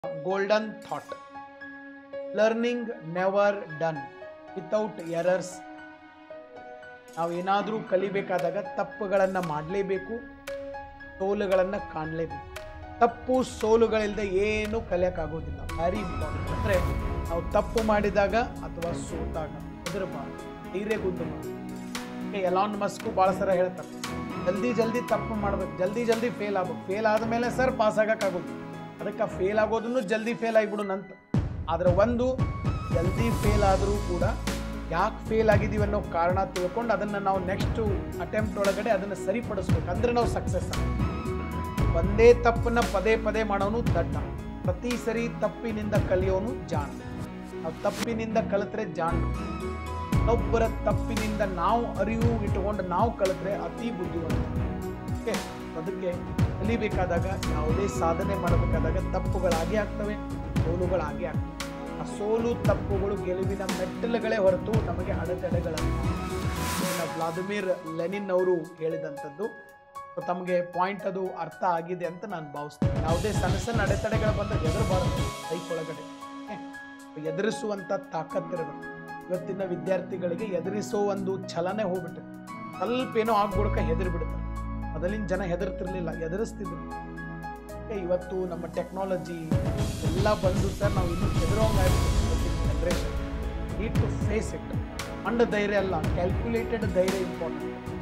Golden thought learning never done without errors ನಾವು ಏನಾದರೂ ಕಲಿಬೇಕಾದಾಗ ತಪ್ಪುಗಳನ್ನು ಮಾಡಲೇಬೇಕು ಸೋಲುಗಳನ್ನು ಕಾಣಲೇಬೇಕು ತಪ್ಪು ಸೋಲುಗಳಿಲ್ಲದೆ ಏನು ಕಲಿಯೋಕ್ಕಾಗೋದಿಲ್ಲ ವೆರಿ ಇಂಪಾರ್ಟೆಂಟ್ ಅಂದರೆ ನಾವು ತಪ್ಪು ಮಾಡಿದಾಗ ಅಥವಾ ಸೋತಾಗ ಹೆದರಬಾರ್ದು ಧೈರ್ಯಗುಂದು ಎಲಾನ್ ಮಸ್ಕು ಭಾಳ ಸರ ಹೇಳ್ತಾರೆ ಜಲ್ದಿ ಜಲ್ದಿ ತಪ್ಪು ಮಾಡ್ಬೇಕು ಜಲ್ದಿ ಜಲ್ದಿ ಫೇಲ್ ಆಗ್ಬೇಕು ಫೇಲ್ ಆದಮೇಲೆ ಸರ್ ಪಾಸ್ ಆಗೋಕ್ಕಾಗೋದು ಅದಕ್ಕೆ ಫೇಲ್ ಆಗೋದನ್ನು ಜಲ್ದಿ ಫೇಲ್ ಆಗಿಬಿಡು ನಂತ ಆದರೆ ಒಂದು ಜಲ್ದಿ ಫೇಲ್ ಆದರೂ ಕೂಡ ಯಾಕೆ ಫೇಲ್ ಆಗಿದ್ದೀವಿ ಅನ್ನೋ ಕಾರಣ ತಿಳ್ಕೊಂಡು ಅದನ್ನು ನಾವು ನೆಕ್ಸ್ಟು ಅಟೆಂಪ್ಟ್ ಒಳಗಡೆ ಅದನ್ನು ಸರಿಪಡಿಸ್ಬೇಕು ಅಂದರೆ ನಾವು ಸಕ್ಸಸ್ ಆಗ್ತೀವಿ ಒಂದೇ ತಪ್ಪನ್ನ ಪದೇ ಪದೇ ಮಾಡೋನು ದಡ್ಡ ಪ್ರತಿ ಸರಿ ತಪ್ಪಿನಿಂದ ಕಲಿಯೋನು ಜಾಣ ನಾವು ತಪ್ಪಿನಿಂದ ಕಲಿತ್ರೆ ಜಾಣ ಇನ್ನೊಬ್ಬರ ತಪ್ಪಿನಿಂದ ನಾವು ಅರಿವು ಇಟ್ಟುಕೊಂಡು ನಾವು ಕಲಿತ್ರೆ ಅತಿ ಬುದ್ಧಿವಂತ ಓಕೆ ಅದಕ್ಕೆ ಕಲಿಬೇಕಾದಾಗ ಯಾವುದೇ ಸಾಧನೆ ಮಾಡಬೇಕಾದಾಗ ತಪ್ಪುಗಳಾಗೇ ಆಗ್ತವೆ ಸೋಲುಗಳಾಗೇ ಆಗ್ತವೆ ಆ ಸೋಲು ತಪ್ಪುಗಳು ಗೆಲುವಿನ ಮೆಟ್ಟಲುಗಳೇ ಹೊರತು ನಮಗೆ ಅಡೆತಡೆಗಳಲ್ಲ ಇದನ್ನ ವ್ಲಾದಿಮಿರ್ ಲೆನಿನ್ ಅವರು ಹೇಳಿದಂಥದ್ದು ಸೊ ತಮಗೆ ಪಾಯಿಂಟ್ ಅದು ಅರ್ಥ ಆಗಿದೆ ಅಂತ ನಾನು ಭಾವಿಸ್ತೇನೆ ಯಾವುದೇ ಸಣ್ಣ ಸಣ್ಣ ಅಡೆತಡೆಗಳು ಬಂದಾಗ ಎದುರಬಾರದು ಲೈಫ್ ಒಳಗಡೆ ಓಕೆ? ಎದುರಿಸುವಂಥ ತಾಕತ್ತಿರಬೇಕು ಇವತ್ತಿನ ವಿದ್ಯಾರ್ಥಿಗಳಿಗೆ ಎದುರಿಸೋ ಒಂದು ಛಲನೆ ಹೋಗ್ಬಿಟ್ಟು ಸ್ವಲ್ಪ ಏನೋ ಆಗ್ಬಿಡ್ಕ ಹೆದರಿ ಬಿಡ್ತಾರೆ ಮೊದಲಿನ ಜನ ಹೆದರ್ತಿರ್ಲಿಲ್ಲ ಎದುರಿಸ್ತಿದ್ರು ಓಕೆ, ಇವತ್ತು ನಮ್ಮ ಟೆಕ್ನಾಲಜಿ ಎಲ್ಲ ಬಂದು ಸರ್ ನಾವು ಇನ್ನೂ ಹೆದರೋಂಗಾಗ್ಬಿಟ್ಟು ಇವತ್ತಿನ generation need to face it ಮಂಡ ಧೈರ್ಯ ಅಲ್ಲ ಕ್ಯಾಲ್ಕುಲೇಟೆಡ್ ಧೈರ್ಯ ಇಂಪಾರ್ಟೆಂಟ್